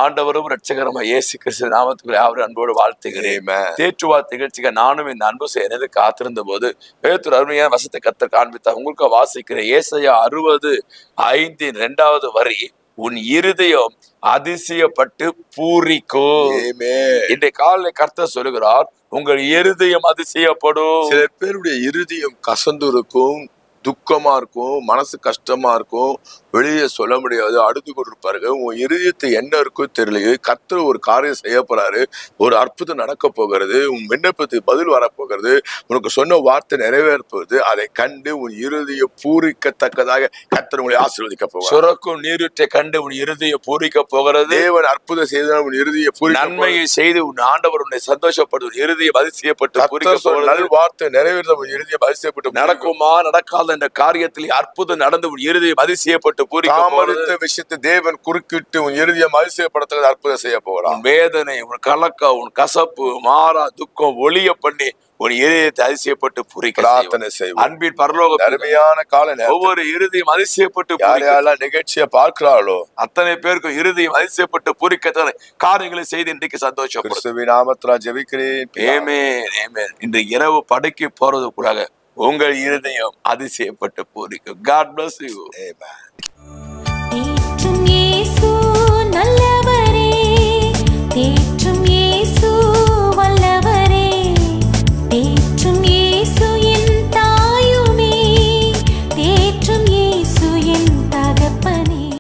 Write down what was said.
ஆண்டவரும் ரட்சகரமா இயேசு கிறிஸ்து நாமத்துக்குள்ளே அவர் அன்போடு வாழ்த்துகிறேன் Amen. தேற்றுவார் நிகழ்ச்சிக்கு நானும் இந்த அன்பு செய்யறது காத்திருந்த போது பேத்துரு அருமையான வசத்தை கத்த காண்பித்தார் உங்களுக்கு வாசிக்கிறேன் ஏசையா அறுபது ஐந்தின் இரண்டாவது வரி உன் இருதயம் அதிசயப்பட்டு பூரிக்கும் Amen. இன்றைய காலை கர்த்தர் சொல்லுகிறார் உங்கள் இருதயம் அதிசயப்படும் சில பேருடைய இருதயம் கசந்து இருக்கும் துக்கமா இருக்கும் மனசு கஷ்டமா இருக்கும் வெளியே சொல்ல முடியாது அடுத்து கொண்டிருப்பாரு உன் இருதயத்தை என்ன இருக்கோ தெரியலையே கர்த்தர் ஒரு காரியம் செய்ய போறாரு ஒரு அற்புதம் நடக்க போகிறது உன் விண்ணப்பத்துக்கு பதில் வரப்போகிறது உனக்கு சொன்ன வார்த்தை நிறைவேற போகுது அதை கண்டு உன் இருதயம் பூரிக்கத்தக்கதாக கர்த்தர் உங்களை ஆசீர்வதிக்க போவார் சுரக்கும் நீருற்றை கண்டு உன் இருதயம் பூரிக்க போகிறது தேவன் அற்புதம் செய்தால் உன் இருதய பூரிக்க நன்மையை செய்து உன் ஆண்டவர் உன்னை சந்தோஷப்படும் உன் இருதயம் அதிசயப்பட்டு பூரிக்க கர்த்தர் சொன்ன போகிறது நல் வார்த்தை நிறைவேற உன் இருதயம் அதிசயப்பட்டு நடக்குமா நடக்காத என்ற காரியத்தில் அற்புதம் நடந்து உன் இருதயம் அதிசயப்பட்டு பூரிக்க போகிறது தாமதித்த விஷயத்தை தேவன் குறுக்கிட்டு உன் இறுதியம் அதிசயப்படுத்த அற்புதம் செய்ய போகிறான் உன் வேதனை உன் கலக்க உன் கசப்பு மாறா துக்கம் ஒளிய பண்ணி உன் இதயத்தை அதிசயப்பட்டு பூரிக்க செய்வார். பிரார்த்தனை செய்வோம் அன்பின் பரலோக அருமையான கால நேரம் ஒவ்வொரு இருதயம் அதிசயப்பட்டு யார் பூரிக்க யாரெல்லாம் நிகழ்ச்சியை பார்க்கிறாளோ அத்தனை பேருக்கும் இருதயம் அதிசயப்பட்டு பூரிக்கத்தான காரியங்களை செய்து இன்றைக்கு சந்தோஷப்படும் கிறிஸ்துவின் நாமத்தினால் ஜெபிக்கிறேன் ஏமே ஏமே இன்று இரவு படுக்கை போறதுக்குள்ளாக உங்கள் இருதயம் அதிசயப்பட்டு பூரிக்கும் காட் bless you Amen. ஏற்றும்